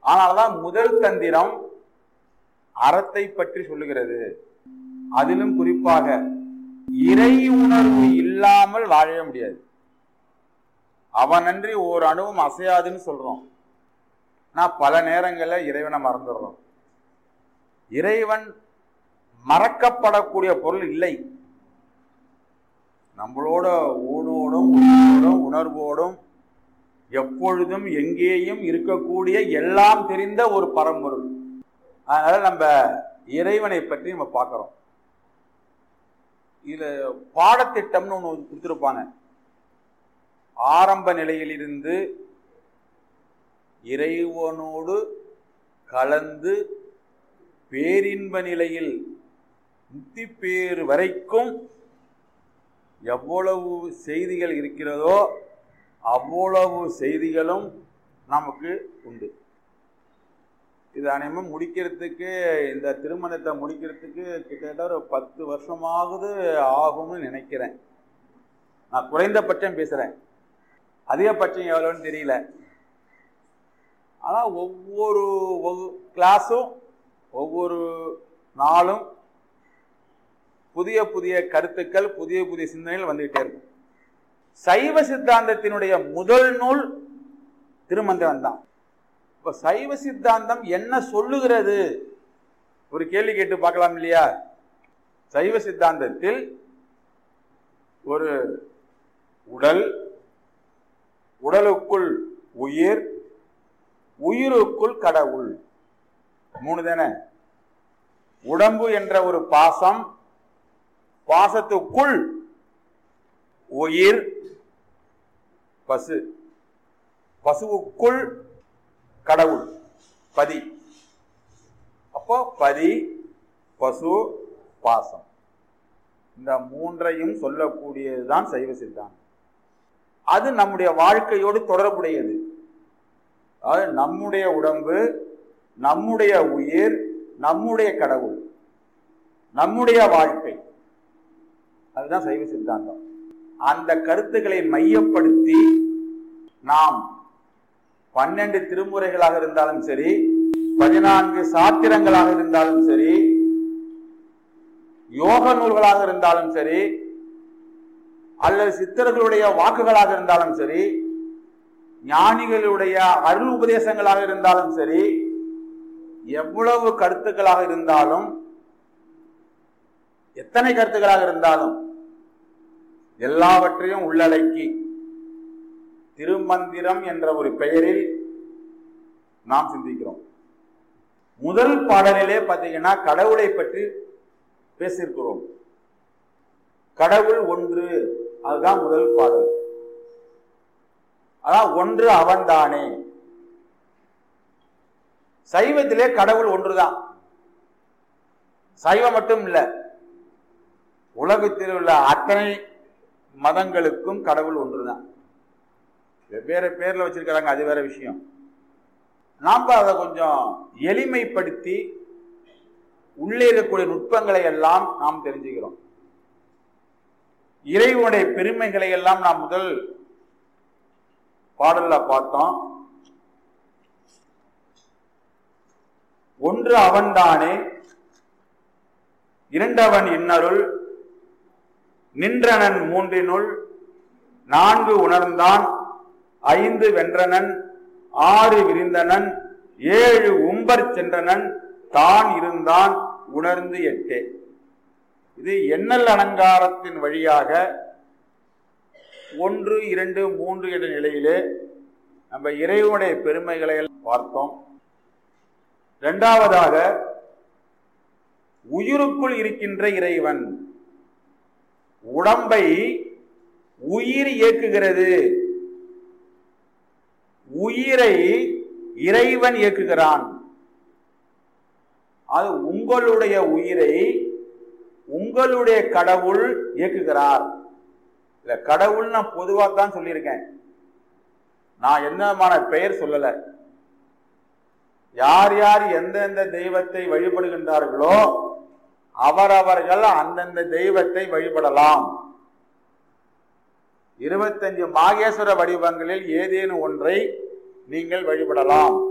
ஆனால்தான் முதல் தந்திரம் அறத்தை பற்றி சொல்லுகிறது அதிலும் குறிப்பாக இறை உணர்வு இல்லாமல் வாழவே முடியாது அவனன்றி ஓர் அணுவும் அசையாதுன்னு சொல்றோம் நான் பல நேரங்களில் இறைவனை மறந்துடுறோம் இறைவன் மறக்கப்படக்கூடிய பொருள் இல்லை நம்மளோட ஊனோடும் உயிரோடும் உணர்வோடும் எப்பொழுதும் எங்கேயும் இருக்கக்கூடிய எல்லாம் தெரிந்த ஒரு பரம்பொருள் அதனால நம்ம இறைவனை பற்றி நம்ம பார்க்கிறோம் இதுல பாடத்திட்டம்னு ஒன்று கொடுத்துருப்பாங்க ஆரம்ப நிலையிலிருந்து இறைவனோடு கலந்து பேரின்ப நிலையில் முக்தி பேறு வரைக்கும் எவ்வளவு செய்திகள் இருக்கிறதோ அவ்வளவு செய்திகளும் நமக்கு உண்டு இது அனைவரும் முடிக்கிறதுக்கு இந்த திருமணத்தை முடிக்கிறதுக்கு கிட்டத்தட்ட ஒரு பத்து வருஷமாகுது ஆகும்னு நினைக்கிறேன் நான் குறைந்தபட்சம் பேசுகிறேன் அதிகபட்சம் எவ்வளோன்னு தெரியல ஆனால் ஒவ்வொரு கிளாஸும் ஒவ்வொரு நாளும் புதிய புதிய கருத்துக்கள் புதிய புதிய சிந்தனைகள் வந்துகிட்டே இருக்கும் சைவ சித்தாந்தத்தினுடைய முதல் நூல் திருமந்திரம் தான் இப்ப சைவ சித்தாந்தம் என்ன சொல்லுகிறது ஒரு கேள்வி கேட்டு பார்க்கலாம் இல்லையா சைவ சித்தாந்தத்தில் ஒரு உடல் உடலுக்குள் உயிர் உயிருக்குள் கடவுள் மூணு தானே உடம்பு என்ற ஒரு பாசம் பாசத்துக்குள் உயிர் பசு பசுவுக்குள் கடவுள் பதி அப்போ பதி பசு பாசம் இந்த மூன்றையும் சொல்லக்கூடியதுதான் சைவ சித்தாந்தம் அது நம்முடைய வாழ்க்கையோடு தொடர்புடையது அதாவது நம்முடைய உடம்பு நம்முடைய உயிர் நம்முடைய கடவுள் நம்முடைய வாழ்க்கை அதுதான் சைவ சித்தாந்தம் அந்த கருத்துக்களை மையப்படுத்தி நாம் பன்னெண்டு திருமுறைகளாக இருந்தாலும் சரி பதினான்கு சாத்திரங்களாக இருந்தாலும் சரி யோக நூல்களாக இருந்தாலும் சரி அல்லது சித்தர்களுடைய வாக்குகளாக இருந்தாலும் சரி ஞானிகளுடைய அருள் உபதேசங்களாக இருந்தாலும் சரி எவ்வளவு கருத்துக்களாக இருந்தாலும் எத்தனை கருத்துக்களாக இருந்தாலும் எல்லாவற்றையும் உள்ளடக்கி திருமந்திரம் என்ற ஒரு பெயரில் நாம் சிந்திக்கிறோம் முதல் பாடலிலே பார்த்தீங்கன்னா கடவுளை பற்றி பேசியிருக்கிறோம் கடவுள் ஒன்று அதுதான் முதல் பாடல் அதான் ஒன்று அவன்தானே சைவத்திலே கடவுள் ஒன்றுதான் சைவம் மட்டும் இல்ல உலகத்தில் உள்ள அத்தனை மதங்களுக்கும் கடவுள் ஒன்றுதான் வெவ்வேறு பேர்ல வச்சிருக்கிறாங்க அது வேற விஷயம் நாம் அதை கொஞ்சம் எளிமைப்படுத்தி உள்ளே இருக்கக்கூடிய நுட்பங்களை எல்லாம் நாம் தெரிஞ்சுக்கிறோம் இறைவனுடைய பெருமைகளை எல்லாம் நாம் முதல் பாடல்ல பார்த்தோம் ஒன்று அவன்தானே இரண்டவன் இன்னருள் நின்றனன் மூன்றினுள் நான்கு உணர்ந்தான் ஐந்து வென்றனன் ஆறு விரிந்தனன் ஏழு உம்பர் சென்றனன் தான் இருந்தான் உணர்ந்து எட்டே இது எண்ணல் அலங்காரத்தின் வழியாக ஒன்று இரண்டு மூன்று என்ற நிலையிலே நம்ம இறைவனுடைய பெருமைகளை பார்த்தோம் இரண்டாவதாக உயிருக்குள் இருக்கின்ற இறைவன் உடம்பை உயிர் இயக்குகிறது உயிரை இறைவன் இயக்குகிறான் அது உங்களுடைய உயிரை உங்களுடைய கடவுள் இயக்குகிறார் இல்ல கடவுள் நான் பொதுவாக தான் சொல்லியிருக்கேன் நான் என்னமான பெயர் சொல்லல யார் யார் எந்தெந்த தெய்வத்தை வழிபடுகின்றார்களோ அவரவர்கள் அந்தந்த தெய்வத்தை வழிபடலாம் இருபத்தஞ்சு மாகேஸ்வர வடிவங்களில் ஏதேனும் ஒன்றை நீங்கள் வழிபடலாம்